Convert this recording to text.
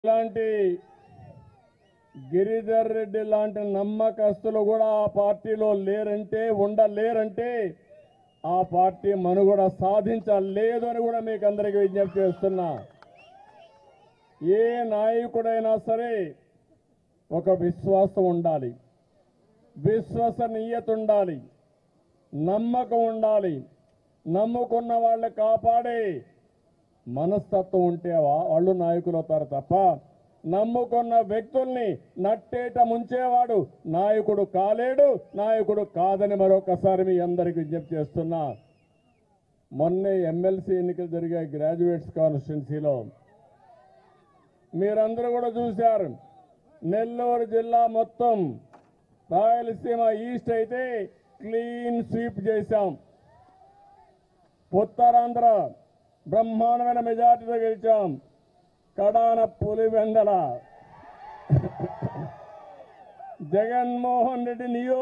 ఇలాంటి గిరిధర్ రెడ్డి లాంటి నమ్మకస్తులు కూడా ఆ పార్టీలో లేరంటే ఉండలేరంటే ఆ పార్టీ మనుగడ సాధించలేదు అని కూడా మీకు అందరికీ విజ్ఞప్తి చేస్తున్నా ఏ నాయకుడైనా సరే ఒక విశ్వాసం ఉండాలి విశ్వసనీయత ఉండాలి నమ్మకం ఉండాలి నమ్ముకున్న వాళ్ళని కాపాడే మనస్తత్వం ఉంటే వా- వాళ్ళు నాయకులు అవుతారు తప్ప నమ్ముకున్న వ్యక్తుల్ని నట్టేట ముంచేవాడు నాయకుడు కాలేడు నాయకుడు కాదని మరొకసారి మీ అందరికి విజ్ఞప్తి చేస్తున్నా మొన్నే ఎమ్మెల్సీ ఎన్నికలు జరిగే గ్రాడ్యుయేట్స్ కాన్స్టిట్యున్సీలో మీరందరూ కూడా చూశారు నెల్లూరు జిల్లా మొత్తం రాయలసీమ ఈస్ట్ అయితే క్లీన్ స్వీప్ చేశాం ఉత్తరాంధ్ర బ్రహ్మాండమైన మెజార్టీతో గెలిచాం కడాన పులివెందల జగన్మోహన్ రెడ్డి నియో